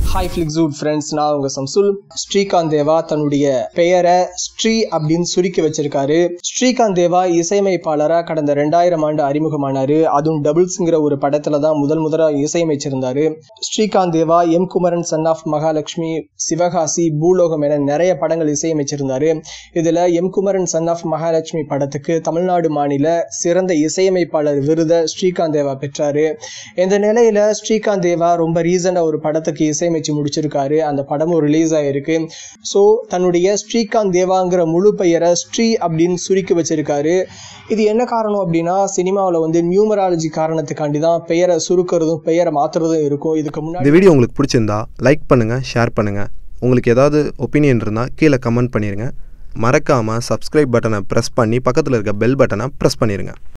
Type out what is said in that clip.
hi ஃபிளிக்ஸூட் friends நான் உங்க சம்சுல் ஸ்ரீகாந்த் தேவா தன்னுடைய பெயரை ஸ்ரீ அப்படின்னு சுருக்கி வச்சிருக்காரு ஸ்ரீகாந்த் தேவா இசையமைப்பாளராக கடந்த ரெண்டாயிரம் ஆண்டு அறிமுகமானாரு அதுவும் டபுள்ஸ்ங்கிற ஒரு படத்துல தான் முதல் முதலாக இசையமைச்சிருந்தாரு Srikanth Deva M Kumaran son of Mahalakshmi Sivakasi Poologam என நிறைய படங்கள் இசையமைச்சிருந்தாரு இதுல M Kumaran son of Mahalakshmi படத்துக்கு தமிழ்நாடு மாநில சிறந்த இசையமைப்பாளர் விருதை ஸ்ரீகாந்த் தேவா பெற்றாரு இந்த நிலையில ஸ்ரீகாந்த் தேவா ரொம்ப ரீசெண்டாக ஒரு படத்துக்கு இசையமைச்சு முடிச்சிருக்காரு அந்த படமும் ரிலீஸ் ஆயிருக்கு ஸோ தன்னுடைய ஸ்ரீகாந்த் தேவாங்கிற முழு பெயரை ஸ்ரீ அப்படின்னு சுருக்கி வச்சிருக்காரு இது என்ன காரணம் அப்படின்னா சினிமாவில் வந்து நியூமராலஜி காரணத்துக்காண்டி தான் பெயரை சுருக்கிறதும் பெயரை மாத்துறதும் இருக்கும் இதுக்கு முன்னாடி இந்த வீடியோ உங்களுக்கு பிடிச்சிருந்தா லைக் பண்ணுங்கள் ஷேர் பண்ணுங்கள் உங்களுக்கு ஏதாவது ஒப்பீனியன் இருந்தால் கீழே கமெண்ட் பண்ணிடுங்க மறக்காமல் சப்ஸ்கிரைப் பட்டனை ப்ரெஸ் பண்ணி பக்கத்தில் இருக்க பெல் பட்டனை ப்ரெஸ் பண்ணிடுங்க